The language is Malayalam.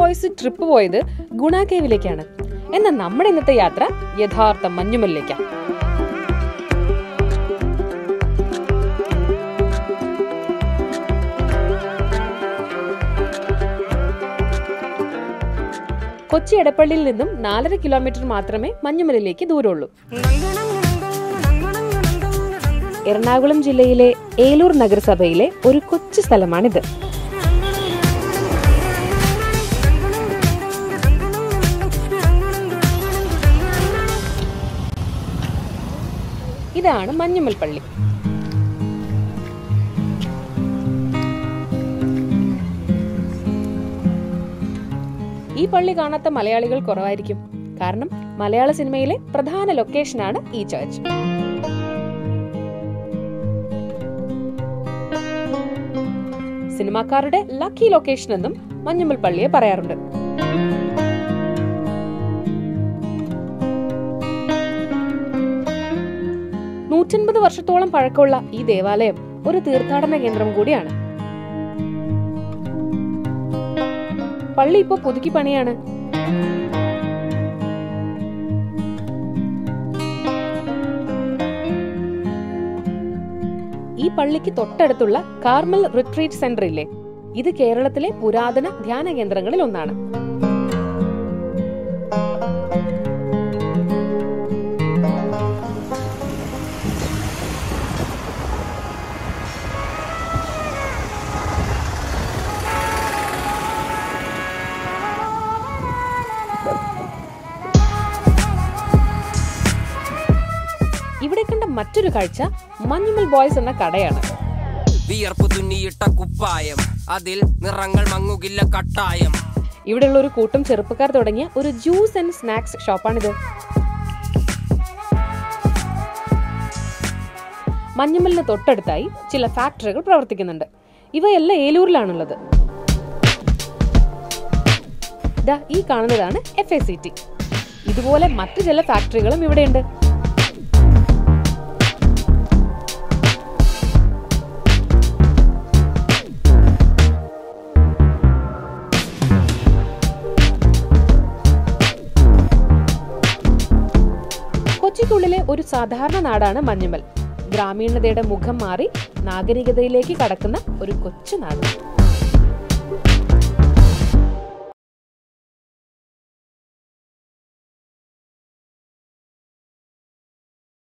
ബോയ്സ് ട്രിപ്പ് പോയത് ഗുണ കേവിലേക്കാണ് എന്നാൽ നമ്മുടെ ഇന്നത്തെ യാത്ര യഥാർത്ഥ മഞ്ഞുമലിലേക്കാണ് കൊച്ചി എടപ്പള്ളിയിൽ നിന്നും നാലര കിലോമീറ്റർ മാത്രമേ മഞ്ഞുമലയിലേക്ക് ദൂരമുള്ളൂ എറണാകുളം ജില്ലയിലെ ഏലൂർ നഗരസഭയിലെ ഒരു കൊച്ചു സ്ഥലമാണിത് ഇതാണ് മഞ്ഞുമൽ പള്ളി ഈ പള്ളി കാണാത്ത മലയാളികൾ കുറവായിരിക്കും കാരണം മലയാള സിനിമയിലെ പ്രധാന ലൊക്കേഷനാണ് ഈ ചർച്ച് സിനിമാക്കാരുടെ ലക്കി ലൊക്കേഷൻ എന്നും മഞ്ഞുമൽ പള്ളിയെ പറയാറുണ്ട് നൂറ്റൻപത് വർഷത്തോളം പഴക്കമുള്ള ഈ ദേവാലയം ഒരു തീർത്ഥാടന കേന്ദ്രം കൂടിയാണ് പള്ളി ഇപ്പൊ പുതുക്കി പണിയാണ് ഈ പള്ളിക്ക് തൊട്ടടുത്തുള്ള കാർമൽ റിട്രീറ്റ് സെന്റർ ഇല്ലേ ഇത് കേരളത്തിലെ പുരാതന ധ്യാന കേന്ദ്രങ്ങളിൽ ഒന്നാണ് ഇവിടെ കണ്ട മറ്റൊരു കാഴ്ച മഞ്ഞുമൽ ബോയ്സ് എന്ന കടയാണ് വിയർപ്പ് തുന്നിയിട്ട കുപ്പായം അതിൽ നിറങ്ങൾ മങ്ങുകില്ല കട്ടായം ഇവിടെയുള്ള ഒരു കൂട്ടം ചെറുപ്പക്കാർ തുടങ്ങിയ ഒരു ജ്യൂസ് ആൻഡ് സ്നാക്സ് ഷോപ്പാണിത് മഞ്ഞുമലിന് തൊട്ടടുത്തായി ചില ഫാക്ടറികൾ പ്രവർത്തിക്കുന്നുണ്ട് ഇവയെല്ലാം ഏലൂരിലാണുള്ളത് ദാ ഈ കാണുന്നതാണ് എഫ് എ സി ടി ഇതുപോലെ മറ്റു ചില ഫാക്ടറികളും ഇവിടെയുണ്ട് കൊച്ചിക്കുള്ളിലെ ഒരു സാധാരണ നാടാണ് മഞ്ഞുമൽ ഗ്രാമീണതയുടെ മുഖം മാറി നാഗരികതയിലേക്ക് കടക്കുന്ന ഒരു കൊച്ചു നാട്